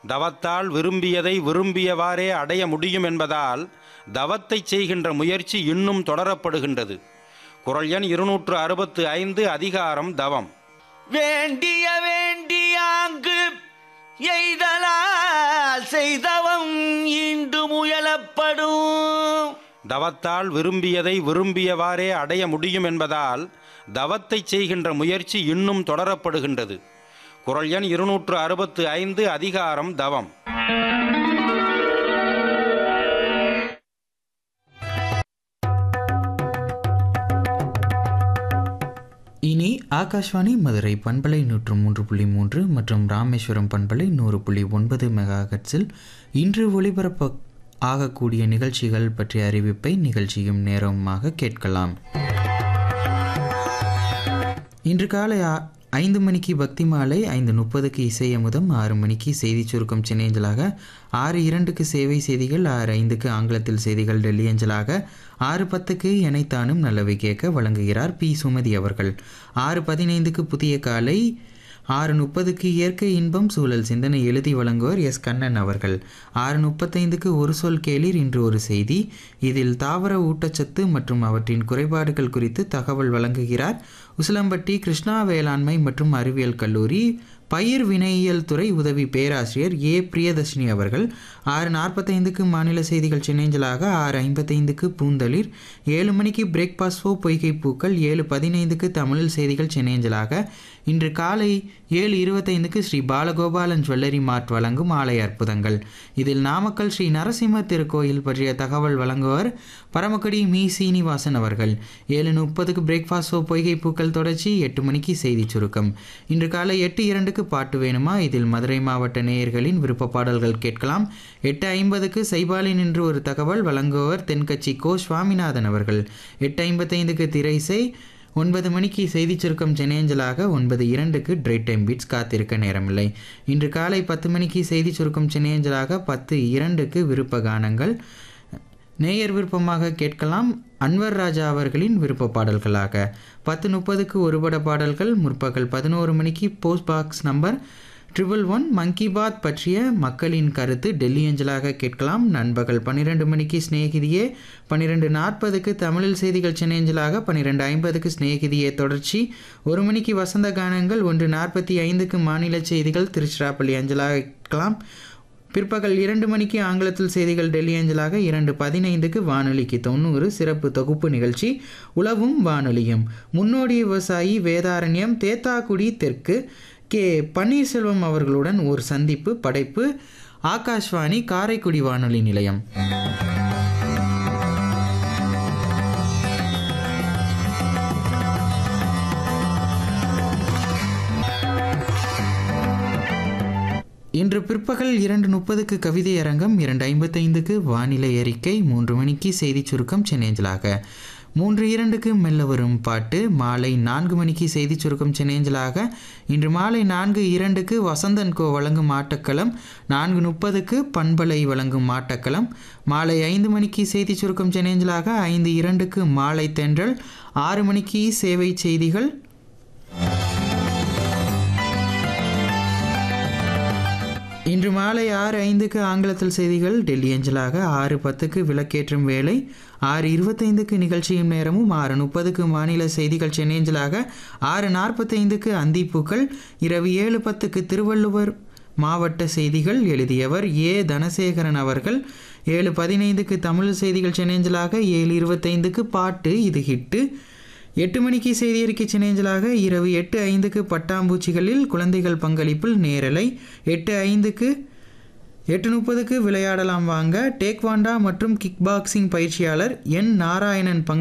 தவத்தால் விரும்பியதை விரும்பியவாறே அடைய முடியும் என்பதால் தவத்தைச் செய்கின்ற முயற்சி இன்னும் தொடரப்படுகின்றது குரல் எண் இருநூற்று அறுபத்து ஐந்து அதிகாரம் தவம் வேண்டிய வேண்டியாங்கு எய்தலால் செய்தவம் இன்று முயலப்படும் தவத்தால் விரும்பியதை விரும்பியவாறே அடைய முடியும் என்பதால் தவத்தைச் செய்கின்ற முயற்சி இன்னும் தொடரப்படுகின்றது குரல் எண் இருநூற்று அறுபத்து ஐந்து அதிகாரம் தவம் இனி ஆகாஷ்வாணி மதுரை பண்பலை நூற்று மூன்று புள்ளி மூன்று மற்றும் ராமேஸ்வரம் பண்பலை நூறு புள்ளி ஒன்பது மெகாஹெட்ஸில் இன்று ஒளிபரப்ப ஆகக்கூடிய நிகழ்ச்சிகள் பற்றிய அறிவிப்பை நிகழ்ச்சியும் நேரமாக கேட்கலாம் இன்று காலை ஆ- ஐந்து மணிக்கு பக்தி மாலை ஐந்து முப்பதுக்கு இசை அமுதம் ஆறு மணிக்கு செய்தி சுருக்கம் சென்னையஞ்சலாக ஆறு இரண்டுக்கு சேவை செய்திகள் ஆறு ஐந்துக்கு ஆங்கிலத்தில் செய்திகள் டெல்லி அஞ்சலாக ஆறு பத்துக்கு எனைத்தானும் நல்லவை கேட்க வழங்குகிறார் பி சுமதி அவர்கள் ஆறு பதினைந்துக்கு புதிய காலை ஆறு முப்பதுக்கு இயற்கை இன்பம் சூழல் சிந்தனை எழுதி வழங்குவர் எஸ் கண்ணன் அவர்கள் ஆறு முப்பத்தைந்துக்கு ஒரு சொல் கேளீர் இன்று ஒரு செய்தி இதில் தாவர ஊட்டச்சத்து மற்றும் அவற்றின் குறைபாடுகள் குறித்து தகவல் வழங்குகிறார் உசிலம்பட்டி கிருஷ்ணா வேளாண்மை மற்றும் அறிவியல் கல்லூரி பயிர் வினையியல் துறை உதவி பேராசிரியர் ஏ பிரியதர்ஷினி அவர்கள் ஆறு நாற்பத்தைந்துக்கு மாநில செய்திகள் சென்னேஞ்சலாக ஆறு ஐம்பத்தைந்துக்கு பூந்தளிர் ஏழு மணிக்கு பிரேக்பாஸ்ட் ஃபோ பொய்கை பூக்கள் ஏழு பதினைந்துக்கு தமிழில் செய்திகள் சென்னேஞ்சலாக இன்று காலை ஏழு இருபத்தைந்துக்கு ஸ்ரீ பாலகோபாலன் ஜுவல்லரி மார்ட் வழங்கும் ஆலய அற்புதங்கள் இதில் நாமக்கல் ஸ்ரீ நரசிம்ம திருக்கோயில் பற்றிய தகவல் வழங்குவர் பரமக்குடி மீ சீனிவாசன் அவர்கள் ஏழு முப்பதுக்கு பிரேக்ஃபாஸ்ட் ஷோ பொய்கை பூக்கள் தொடர்ச்சி எட்டு மணிக்கு செய்தி சுருக்கம் இன்று காலை எட்டு இரண்டுக்கு பாட்டு வேணுமா இதில் மதுரை மாவட்ட நேயர்களின் விருப்ப பாடல்கள் கேட்கலாம் எட்டு ஐம்பதுக்கு சைபாலின் என்று ஒரு தகவல் வழங்குவர் தென்கட்சி கோ சுவாமிநாதன் அவர்கள் எட்டு ஐம்பத்தைந்துக்கு திரைசை ஒன்பது மணிக்கு செய்திச் சுருக்கம் சென்னேஞ்சலாக ஒன்பது இரண்டுக்கு ட்ரை டைம் பீட்ஸ் காத்திருக்க நேரமில்லை இன்று காலை பத்து மணிக்கு செய்திச் சுருக்கம் சென்னேஞ்சலாக பத்து இரண்டுக்கு விருப்ப கானங்கள் நேயர் விருப்பமாக கேட்கலாம் அன்வர் ராஜா அவர்களின் விருப்ப பாடல்களாக பத்து முப்பதுக்கு ஒருபட பாடல்கள் முற்பகல் பதினோரு மணிக்கு post box number triple one Mann Ki Baat பற்றிய மக்களின் கருத்து டெல்லி அஞ்சலாக கேட்கலாம் நண்பகல் பன்னிரெண்டு மணிக்கு ஸ்நேகிதியே பன்னிரெண்டு நாற்பதுக்கு தமிழில் செய்திகள் சென்னை அஞ்சலாக பன்னிரெண்டு ஐம்பதுக்கு ஸ்நேகிதியே தொடர்ச்சி ஒரு மணிக்கு வசந்த கானங்கள் ஒன்று நாற்பத்தி ஐந்துக்கு மாநில செய்திகள் திருச்சிராப்பள்ளி அஞ்சலாக கேட்கலாம் பிற்பகல் இரண்டு மணிக்கு ஆங்கிலத்தில் செய்திகள் டெல்லி அஞ்சலாக இரண்டு பதினைந்துக்கு வானொலிக்கு தொண்ணூறு சிறப்பு தொகுப்பு நிகழ்ச்சி உளவும் வானொலியும் முன்னோடி விவசாயி வேதாரண்யம் தேத்தாக்குடி தெற்கு கே பன்னீர்செல்வம் அவர்களுடன் ஒரு சந்திப்பு படைப்பு ஆகாஷ்வாணி காரைக்குடி வானொலி நிலையம் இன்று பிற்பகல் இரண்டு முப்பதுக்கு கவிதை அரங்கம் இரண்டு ஐம்பத்தைந்துக்கு வானிலை அறிக்கை மூன்று மணிக்கு செய்திச் சுருக்கம் சென்னேஞ்சலாக மூன்று இரண்டுக்கு மெல்ல வரும் பாட்டு மாலை நான்கு மணிக்கு செய்திச் சுருக்கம் சென்னேஞ்சலாக இன்று மாலை நான்கு இரண்டுக்கு வசந்தன் கோ வழங்கும் ஆட்டக்களம் நான்கு முப்பதுக்கு பண்பலை வழங்கும் ஆட்டக்களம் மாலை ஐந்து மணிக்கு செய்திச் சுருக்கம் சென்னேஞ்சலாக ஐந்து இரண்டுக்கு மாலை தென்றல் ஆறு மணிக்கு சேவை செய்திகள் இன்று மாலை ஆறு ஐந்துக்கு ஆங்கிலத்தில் செய்திகள் டெல்லி அஞ்சலாக ஆறு பத்துக்கு விளக்கேற்றும் வேலை ஆறு இருபத்தைந்துக்கு நிகழ்ச்சியும் நேரமும் ஆறு முப்பதுக்கு மாநில செய்திகள் சென்னேஞ்சலாக ஆறு நாற்பத்தைந்துக்கு அந்திப்பூக்கள் இரவு ஏழு பத்துக்கு திருவள்ளுவர் மாவட்ட செய்திகள் எழுதியவர் ஏ தனசேகரன் அவர்கள் ஏழு பதினைந்துக்கு தமிழ் செய்திகள் சென்னேஞ்சலாக ஏழு இருபத்தைந்துக்கு பாட்டு இது ஹிட்டு எட்டு மணிக்கு செய்தி அறிக்கை சினேஞ்சலாக இரவு எட்டு ஐந்துக்கு பட்டாம்பூச்சிகளில் குழந்தைகள் பங்களிப்பில் நேரலை எட்டு ஐந்துக்கு எட்டு முப்பதுக்கு விளையாடலாம் வாங்க டேக்வாண்டா மற்றும் கிக் பாக்ஸிங் பயிற்சியாளர் என் நாராயணன் பங்கு